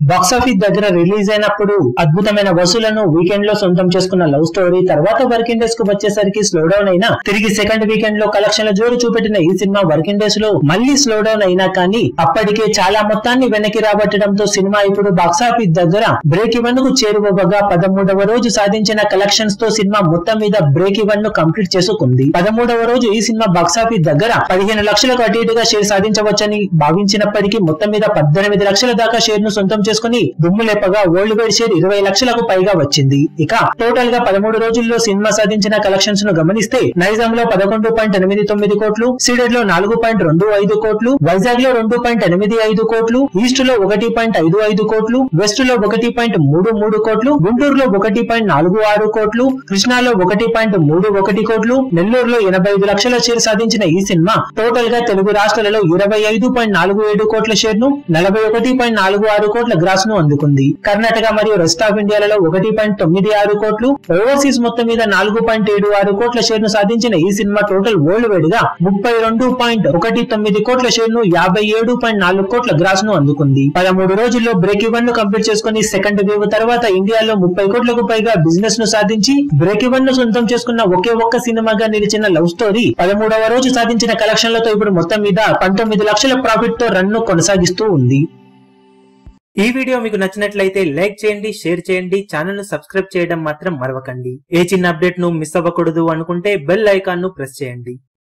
box office దగ్గర release అయినప్పుడు అద్భుతమైన వసూలను వీకెండ్ లో సొంతం చేసుకున్న లవ్ స్టోరీ తర్వాత వర్కింగ్ డేస్ కు వచ్చేసరికి స్లో డౌన్ అయినా తిరిగి సెకండ్ వీకెండ్ లో కలెక్షన్ల జోరు చూపెట్టిన ఈ సినిమా వర్కింగ్ డేస్ లో మళ్ళీ స్లో డౌన్ అయినా కానీ అప్పటికే చాలా మొత్తాన్ని వెనక్కి రాబట్టడంతో సినిమా ఇప్పుడు బాక్సాఫీస్ దగ్గర బ్రేక్ ఇవన్ కు చేరువగా పదమూడవ రోజు సాధించిన కలెక్షన్స్ తో సినిమా మొత్తం మీద బ్రేక్ ఇవన్ ను కంప్లీట్ చేసుకుంది పదమూడవ రోజు ఈ సినిమా బాక్సాఫీస్ దగ్గర పదిహేను లక్షలకు అటు ఇటుగా షేర్ సాధించవచ్చని భావించినప్పటికీ మొత్తం మీద పద్దెనిమిది లక్షల దాకా షేర్ ను సొంతం చేసుకుని దుమ్ము లేపగా వరల్డ్ వైడ్ షేర్ ఇరవై లక్షలకు పైగా వచ్చింది ఇక టోటల్ గా పదమూడు రోజుల్లో సినిమా సాధించిన కలెక్షన్స్ ను గమనిస్తే నైజాం లో పదకొండు పాయింట్ ఎనిమిది తొమ్మిది కోట్లు సీడెడ్ లో నాలుగు పాయింట్ రెండు ఐదు కోట్లు వైజాగ్ లో రెండు పాయింట్ ఎనిమిది ఐదు కోట్లు ఈస్ట్ లో ఒకటి పాయింట్ ఐదు ఐదు కోట్లు వెస్ట్ లో ఒకటి పాయింట్ మూడు మూడు కోట్లు గుంటూరులో ఒకటి పాయింట్ నాలుగు ఆరు కోట్లు కృష్ణాలో ఒకటి పాయింట్ మూడు ఒకటి కోట్లు నెల్లూరులో ఎనభై ఐదు లక్షల షేర్ సాధించిన ఈ సినిమా టోటల్ గా తెలుగు రాష్ట్రాలలో ఇరవై ఐదు పాయింట్ నాలుగు ఏడు కోట్ల షేర్ ను నలభై ఒకటి పాయింట్ నాలుగు ఆరు కోట్ల గ్రాస్ ను అందుకుంది కర్ణాటక మరియు రెస్ట్ ఆఫ్ ఇండియాలలో ఒకటి పాయింట్ తొమ్మిది ఆరు కోట్లు ఓవర్సీస్ మొత్తం మీద నాలుగు పాయింట్ ఏడు ఆరు కోట్ల షేర్ ను సాధించిన ఈ సినిమా టోటల్ వరల్డ్ వైడ్ గా ముప్పై రెండు పాయింట్ ఒకటి తొమ్మిది కోట్ల షేర్ ను యాభై ఏడు పాయింట్ నాలుగు కోట్ల గ్రాస్ ను అందుకుంది పదమూడు రోజుల్లో బ్రేక్ ఇవన్ ను కంప్లీట్ చేసుకుని సెకండ్ వేవ్ తర్వాత ఇండియాలో ముప్పై కోట్లకు పైగా బిజినెస్ ను సాధించి బ్రేక్ ఇవన్ ను సొంతం చేసుకున్న ఒకే ఒక్క సినిమాగా నిలిచిన లవ్ స్టోరీ పదమూడవ రోజు సాధించిన కలెక్షన్లతో ఇప్పుడు మొత్తం మీద పంతొమ్మిది లక్షల ప్రాఫిట్ తో రన్ ను కొనసాగిస్తూ ఉంది ఈ వీడియో మీకు నచ్చినట్లయితే లైక్ చేయండి షేర్ చేయండి ఛానల్ ను సబ్స్క్రైబ్ చేయడం మాత్రం మరవకండి ఏ చిన్న అప్డేట్ ను మిస్ అవ్వకూడదు అనుకుంటే బెల్ ఐకాన్ ను ప్రెస్ చేయండి